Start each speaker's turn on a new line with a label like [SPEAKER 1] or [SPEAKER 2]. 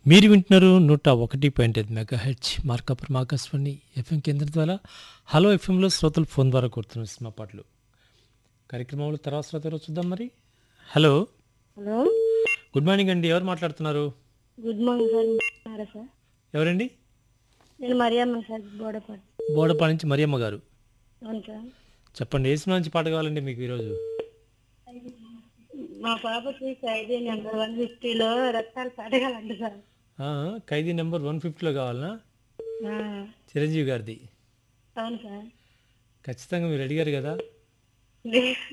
[SPEAKER 1] మీరు వింటున్నారు నూట ఒకటి పాయింట్ ఐదు megahertz Markapuram Akashvani FM కేంద్రం ద్వారా హలో ఎఫ్ఎంలో శ్రోతలు ఫోన్ ద్వారా కోరుతున్న సినిమా పాటలు కార్యక్రమంలో తర్వాత శ్రోతలు చూద్దాం మరి హలో
[SPEAKER 2] హలో
[SPEAKER 1] గుడ్ మార్నింగ్ అండి ఎవరు మాట్లాడుతున్నారు
[SPEAKER 2] గుడ్ మార్నింగ్ సార్ ఉన్నారా సార్
[SPEAKER 1] ఎవరండి
[SPEAKER 2] నేను మరియమ్మ సార్ బోడపాడు
[SPEAKER 1] బోడపా నుంచి మరియమ్మ గారు
[SPEAKER 2] అవును సార్
[SPEAKER 1] చెప్పండి ఏ సినిమా నుంచి పాట కావాలండి మీకు ఈరోజు
[SPEAKER 2] మా పాపకి ఖైదీ నెంబర్ వన్ ఫిఫ్టీలో రక్తాలు పడగలండి సార్
[SPEAKER 1] ఆ, ఖైదీ నెంబర్ వన్ ఫిఫ్టీలో కావాలనా
[SPEAKER 2] ఆ,
[SPEAKER 1] చిరంజీవి గారిది
[SPEAKER 2] అవును సార్
[SPEAKER 1] ఖచ్చితంగా మీరు అడిగారు కదా
[SPEAKER 2] లే-